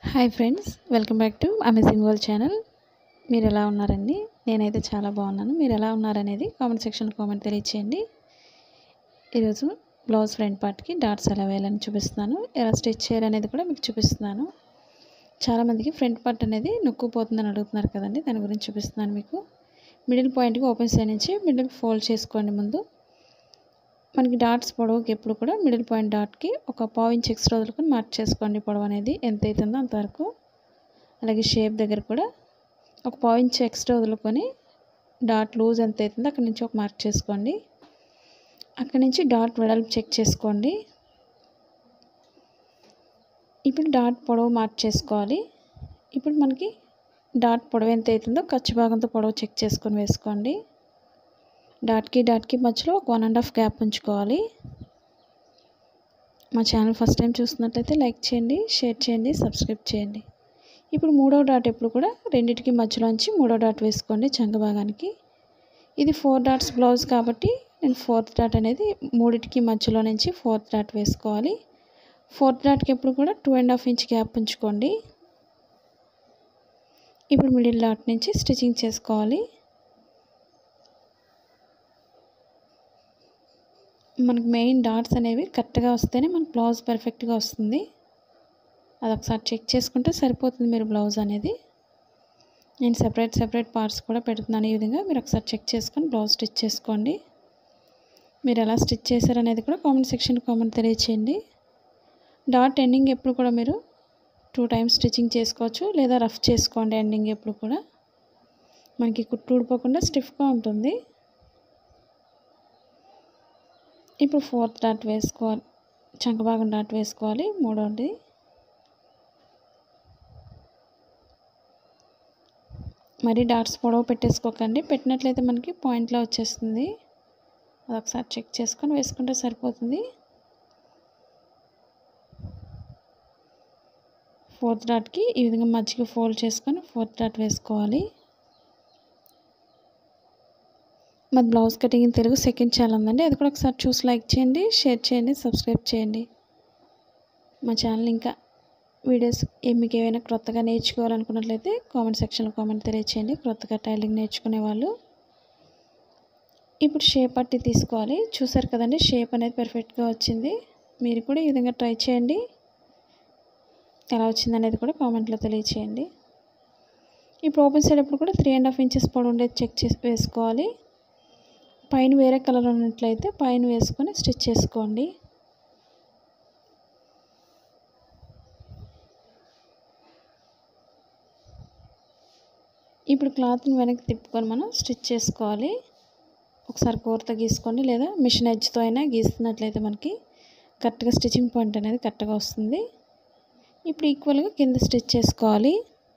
hi friends welcome back to amazing world channel మీరు ఎలా ఉన్నారండి నేనైతే చాలా బాగున్నాను మీరు ఎలా ఉన్నారనేది కామెంట్ సెక్షన్లో కామెంట్ తెలియచేయండి ఈరోజు బ్లౌజ్ ఫ్రంట్ పార్ట్కి డాట్స్ ఎలా వేయాలని చూపిస్తున్నాను ఎలా స్టిచ్ చేయాలనేది కూడా మీకు చూపిస్తున్నాను చాలామందికి ఫ్రంట్ పార్ట్ అనేది నొక్కుపోతుందని అడుగుతున్నారు కదండి దాని గురించి చూపిస్తున్నాను మీకు మిడిల్ పాయింట్కి ఓపెన్ సైడ్ నుంచి మిడిల్ ఫోల్డ్ చేసుకోండి ముందు మనకి డాట్స్ పొడవుకి ఎప్పుడు కూడా మిడిల్ పాయింట్ డాట్కి ఒక పావు ఇంచ్ ఎక్స్ట్రా వదులుకొని మార్క్ చేసుకోండి పొడవు అనేది ఎంత అవుతుందో అంతవరకు అలాగే షేప్ దగ్గర కూడా ఒక పావు ఇంచ్ ఎక్స్ట్రా వదులుకొని డాట్ లూజ్ ఎంత అవుతుందో అక్కడి నుంచి ఒక మార్క్ చేసుకోండి అక్కడి నుంచి డాట్ వెడల్పు చెక్ చేసుకోండి ఇప్పుడు డాట్ పొడవు మార్క్ చేసుకోవాలి ఇప్పుడు మనకి డాట్ పొడవు ఎంత అవుతుందో ఖర్చు భాగంతో పొడవు చెక్ చేసుకొని వేసుకోండి డాట్కి డాట్కి మధ్యలో ఒక వన్ అండ్ హాఫ్ గ్యాప్ ఉంచుకోవాలి మా ఛానల్ ఫస్ట్ టైం చూస్తున్నట్లయితే లైక్ చేయండి షేర్ చేయండి సబ్స్క్రైబ్ చేయండి ఇప్పుడు మూడో డాట్ ఎప్పుడు కూడా రెండింటికి మధ్యలోంచి మూడో డాట్ వేసుకోండి చంక భాగానికి ఇది ఫోర్ డాట్స్ బ్లౌజ్ కాబట్టి నేను ఫోర్త్ డాట్ అనేది మూడింటికి మధ్యలో నుంచి ఫోర్త్ డాట్ వేసుకోవాలి ఫోర్త్ డాట్కి ఎప్పుడు కూడా two and half inch gap ఉంచుకోండి ఇప్పుడు మిడిల్ డాట్ నుంచి స్టిచ్చింగ్ చేసుకోవాలి మనకు మెయిన్ డాట్స్ అనేవి కరెక్ట్గా వస్తేనే మన బ్లౌజ్ పర్ఫెక్ట్గా వస్తుంది అది ఒకసారి చెక్ చేసుకుంటే సరిపోతుంది మీరు బ్లౌజ్ అనేది నేను సెపరేట్ సెపరేట్ పార్ట్స్ కూడా పెడుతున్నాను ఈ విధంగా మీరు ఒకసారి చెక్ చేసుకొని బ్లౌజ్ స్టిచ్ చేసుకోండి మీరు ఎలా స్టిచ్ చేశారనేది కూడా కామెంట్ సెక్షన్ కామెంట్ తెలియచేయండి డాట్ ఎండింగ్ ఎప్పుడు కూడా మీరు టూ టైమ్స్ స్టిచ్చింగ్ చేసుకోవచ్చు లేదా రఫ్ చేసుకోండి ఎండింగ్ ఎప్పుడు కూడా మనకి కుట్టు ఊడిపోకుండా స్టిఫ్గా ఉంటుంది ఇప్పుడు ఫోర్త్ డాట్ వేసుకోవాలి చంకభాగం డాట్ వేసుకోవాలి మూడోది మరి డాట్స్ పొడవు పెట్టేసుకోకండి పెట్టినట్లయితే మనకి పాయింట్లో వచ్చేస్తుంది అది ఒకసారి చెక్ చేసుకొని వేసుకుంటే సరిపోతుంది ఫోర్త్ డాట్కి ఈ విధంగా మధ్యకి ఫోల్డ్ చేసుకొని ఫోర్త్ డాట్ వేసుకోవాలి మరి blouse cutting in Telugu second channel ఉందండి అది కూడా ఒకసారి చూసి లైక్ చేయండి షేర్ చేయండి సబ్స్క్రైబ్ చేయండి మా ఛానల్ ఇంకా వీడియోస్ మీకు ఏమైనా క్రొత్తగా నేర్చుకోవాలనుకున్నట్లయితే కామెంట్ సెక్షన్లో కామెంట్ తెలియచేయండి క్రొత్తగా టైలింగ్ నేర్చుకునే వాళ్ళు ఇప్పుడు షేప్ పట్టి తీసుకోవాలి చూసారు కదండి షేప్ అనేది పర్ఫెక్ట్గా వచ్చింది మీరు కూడా ఈ విధంగా ట్రై చేయండి ఎలా వచ్చింది అనేది కూడా కామెంట్లో తెలియచేయండి ఇప్పుడు ఓపెన్ సైడ్ అప్పుడు కూడా త్రీ అండ్ హాఫ్ ఇంచెస్ పొడవు ఉండేది చెక్ చేసి వేసుకోవాలి పైన వేరే కలర్ ఉన్నట్లయితే పైన వేసుకొని స్టిచ్ చేసుకోండి ఇప్పుడు క్లాత్ని వెనక్కి తిప్పుకొని మనం స్టిచ్ చేసుకోవాలి ఒకసారి కూరతో గీసుకోండి లేదా మిషన్ ఎడ్జ్తో అయినా గీస్తున్నట్లయితే మనకి కరెక్ట్గా స్టిచ్చింగ్ పాయింట్ అనేది కరెక్ట్గా వస్తుంది ఇప్పుడు ఈక్వల్గా కింద స్టిచ్ చేసుకోవాలి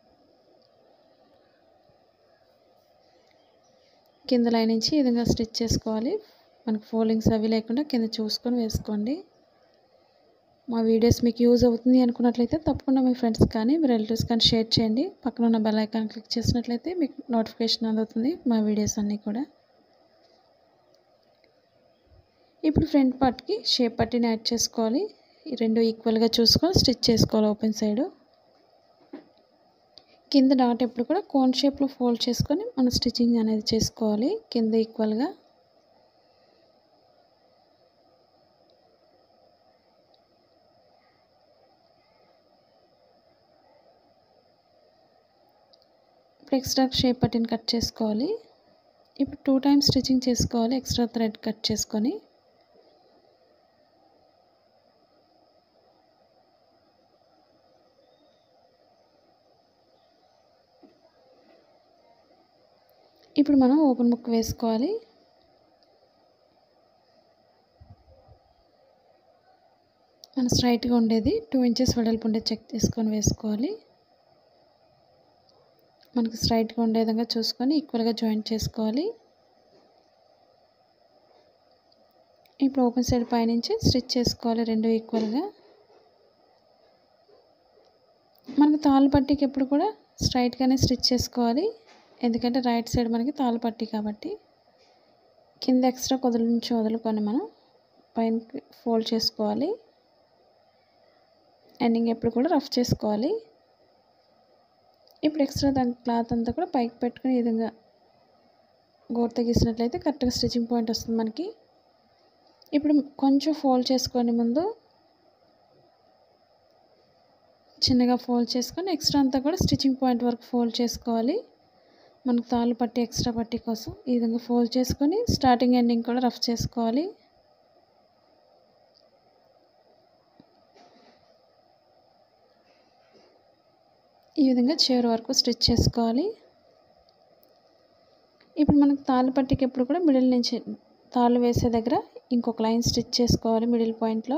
కింద లైన్ నుంచి ఈ విధంగా స్టిచ్ చేసుకోవాలి మనకు ఫోల్డింగ్స్ అవి లేకుండా కింద చూసుకొని వేసుకోండి మా వీడియోస్ మీకు యూజ్ అవుతుంది అనుకున్నట్లయితే తప్పకుండా మీ ఫ్రెండ్స్ కానీ మీ రిలేటివ్స్ కానీ షేర్ చేయండి పక్కన ఉన్న బెల్ ఐకాన్ క్లిక్ చేసినట్లయితే మీకు నోటిఫికేషన్ అందుతుంది మా వీడియోస్ అన్నీ కూడా ఇప్పుడు ఫ్రంట్ పార్ట్కి షేప్ పట్టిని యాడ్ చేసుకోవాలి ఈ రెండు ఈక్వల్గా చూసుకొని స్టిచ్ చేసుకోవాలి ఓపెన్ సైడ్ కింద డాట్ ఎప్పుడు కూడా కోన్ షేప్లో ఫోల్డ్ చేసుకొని మనం స్టిచ్చింగ్ అనేది చేసుకోవాలి కింద ఈక్వల్గా ఇప్పుడు ఎక్స్ట్రా షేప్ పట్టిని కట్ చేసుకోవాలి ఇప్పుడు టూ టైమ్స్ స్టిచ్చింగ్ చేసుకోవాలి ఎక్స్ట్రా థ్రెడ్ కట్ చేసుకొని ఇప్పుడు మనం ఓపెన్ బుక్ వేసుకోవాలి మన స్ట్రైట్గా ఉండేది టూ ఇంచెస్ వెడల్పు ఉండేది చెక్ చేసుకొని వేసుకోవాలి మనకి స్ట్రైట్గా ఉండే విధంగా చూసుకొని ఈక్వల్గా జాయింట్ చేసుకోవాలి ఇప్పుడు ఓపెన్ సైడ్ పైనుంచి స్టిచ్ చేసుకోవాలి రెండు ఈక్వల్గా మనకు తాళ్ళు పట్టీకి ఎప్పుడు కూడా స్ట్రైట్గానే స్టిచ్ చేసుకోవాలి ఎందుకంటే రైట్ సైడ్ మనకి తాళ్ళు పట్టి కాబట్టి కింద ఎక్స్ట్రా కుదురు నుంచి వదులుకొని మనం పైన ఫోల్డ్ చేసుకోవాలి ఎండింగ్ ఎప్పుడు కూడా రఫ్ చేసుకోవాలి ఇప్పుడు ఎక్స్ట్రా దాని క్లాత్ అంతా కూడా పైకి పెట్టుకుని ఈ విధంగా గోరు తగ్గిసినట్లయితే కరెక్ట్గా స్టిచ్చింగ్ పాయింట్ వస్తుంది మనకి ఇప్పుడు కొంచెం ఫోల్డ్ చేసుకోండి ముందు చిన్నగా ఫోల్డ్ చేసుకొని ఎక్స్ట్రా అంతా కూడా స్టిచ్చింగ్ పాయింట్ వరకు ఫోల్డ్ చేసుకోవాలి మనకు తాళ్ళు పట్టి ఎక్స్ట్రా పట్టి కోసం ఈ విధంగా ఫోల్డ్ చేసుకొని స్టార్టింగ్ ఎండింగ్ కూడా రఫ్ చేసుకోవాలి ఈ విధంగా చివరి వరకు స్టిచ్ చేసుకోవాలి ఇప్పుడు మనకు తాళ్ళు పట్టికి ఎప్పుడు కూడా మిడిల్ నుంచి తాళ్ళు వేసే దగ్గర ఇంకొక లైన్ స్టిచ్ చేసుకోవాలి మిడిల్ పాయింట్లో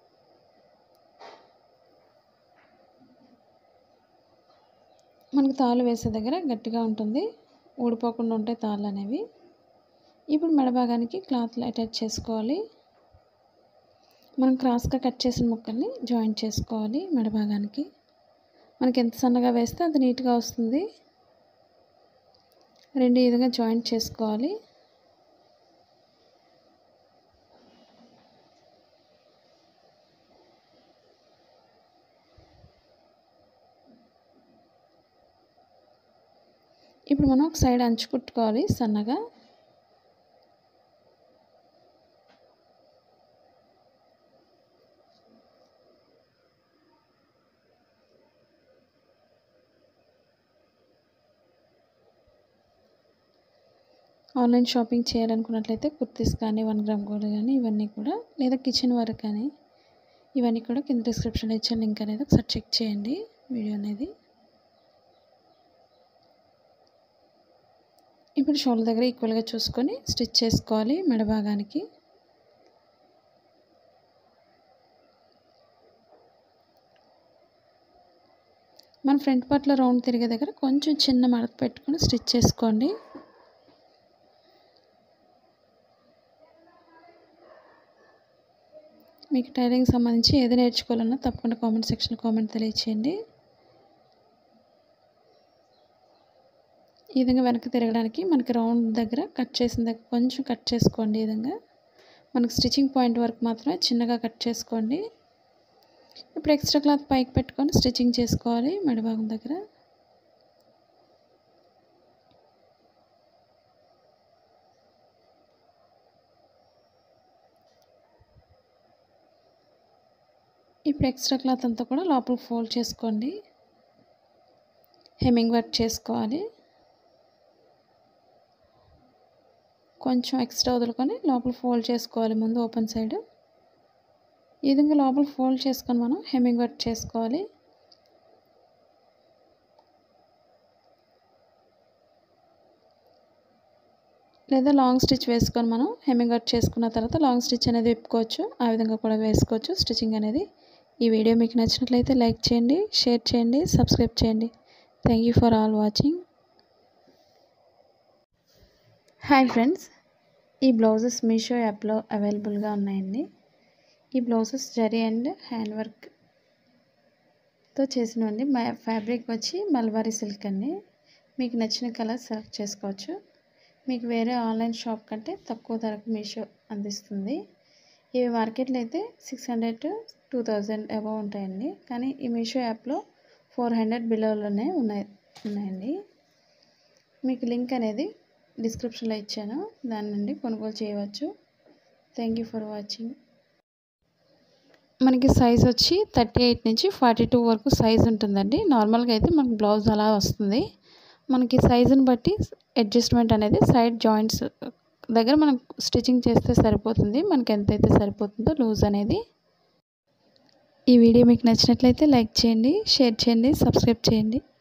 మనకు తాళ్ళు వేసే దగ్గర గట్టిగా ఉంటుంది ఊడిపోకుండా ఉంటాయి తాళ్ళు అనేవి ఇప్పుడు మెడ భాగానికి క్లాత్ అటాచ్ చేసుకోవాలి మనం క్రాస్గా కట్ చేసిన ముక్కల్ని జాయింట్ చేసుకోవాలి మెడ భాగానికి మనకి ఎంత సన్నగా వేస్తే అంత నీట్గా వస్తుంది రెండు ఈ విధంగా జాయింట్ చేసుకోవాలి ఇప్పుడు మనం ఒక సైడ్ అంచు కుట్టుకోవాలి సన్నగా ఆన్లైన్ షాపింగ్ చేయాలనుకున్నట్లయితే కుర్తీస్ కానీ వన్ గ్రామ్ గోల్డ్ కానీ ఇవన్నీ కూడా లేదా కిచెన్ వర్క్ కానీ ఇవన్నీ కూడా కింద డిస్క్రిప్షన్లో ఇచ్చిన లింక్ అనేది ఒకసారి చెక్ చేయండి వీడియో అనేది ఇప్పుడు షోల్డర్ దగ్గర ఈక్వల్గా చూసుకొని స్టిచ్ చేసుకోవాలి మెడ భాగానికి మన ఫ్రంట్ పార్ట్లో రౌండ్ తిరిగే దగ్గర కొంచెం చిన్న మడత పెట్టుకొని స్టిచ్ చేసుకోండి మీకు టైలరింగ్ సంబంధించి ఏది నేర్చుకోవాలన్నా తప్పకుండా కామెంట్ సెక్షన్లో కామెంట్ తెలియచేయండి ఈ విధంగా వెనక్కి తిరగడానికి మనకి రౌండ్ దగ్గర కట్ చేసిన దగ్గర కొంచెం కట్ చేసుకోండి ఈ విధంగా మనకు స్టిచ్చింగ్ పాయింట్ వరకు మాత్రమే చిన్నగా కట్ చేసుకోండి ఇప్పుడు ఎక్స్ట్రా క్లాత్ పైకి పెట్టుకొని స్టిచ్చింగ్ చేసుకోవాలి మెడభాగం దగ్గర ఇప్పుడు ఎక్స్ట్రా క్లాత్ అంతా కూడా లోపల ఫోల్డ్ చేసుకోండి హెమ్మింగ్ వర్క్ చేసుకోవాలి కొంచెం ఎక్స్ట్రా వదులుకొని లోపల ఫోల్డ్ చేసుకోవాలి ముందు ఓపెన్ సైడ్ ఈ విధంగా లోపల ఫోల్డ్ చేసుకొని మనం హెమ్మింగ్ వర్క్ చేసుకోవాలి లేదా లాంగ్ స్టిచ్ వేసుకొని మనం హెమ్మింగ్ వర్క్ చేసుకున్న తర్వాత లాంగ్ స్టిచ్ అనేది విప్పుకోవచ్చు ఆ విధంగా కూడా వేసుకోవచ్చు స్టిచ్చింగ్ అనేది ఈ వీడియో మీకు నచ్చినట్లయితే లైక్ చేయండి షేర్ చేయండి సబ్స్క్రైబ్ చేయండి thank you for all watching hi friends ఈ బ్లౌజెస్ మీషో యాప్లో అవైలబుల్గా ఉన్నాయండి ఈ బ్లౌజెస్ జరీ అండ్ హ్యాండ్ వర్క్తో చేసినవండి మా ఫ్యాబ్రిక్ వచ్చి మల్బారీ సిల్క్ అండి మీకు నచ్చిన కలర్ సెలెక్ట్ చేసుకోవచ్చు మీకు వేరే ఆన్లైన్ షాప్ కంటే తక్కువ ధరకు మీషో అందిస్తుంది ఇవి మార్కెట్లో అయితే six hundred to two thousand above ఉంటాయండి కానీ ఈ మీషో యాప్లో ఫోర్ హండ్రెడ్ బిలోలోనే ఉన్నాయి ఉన్నాయండి మీకు లింక్ అనేది డిస్క్రిప్షన్లో ఇచ్చాను దాని నుండి కొనుగోలు చేయవచ్చు థ్యాంక్ యూ ఫర్ వాచింగ్ మనకి సైజ్ వచ్చి థర్టీ ఎయిట్ నుంచి ఫార్టీ టూ వరకు సైజ్ ఉంటుందండి నార్మల్గా అయితే మనకి బ్లౌజ్ అలా వస్తుంది మనకి సైజుని బట్టి అడ్జస్ట్మెంట్ అనేది సైడ్ జాయింట్స్ దగ్గర మనం స్టిచ్చింగ్ చేస్తే సరిపోతుంది మనకి ఎంతైతే సరిపోతుందో లూజ్ అనేది ఈ వీడియో మీకు నచ్చినట్లయితే లైక్ చేయండి షేర్ చేయండి సబ్స్క్రైబ్ చేయండి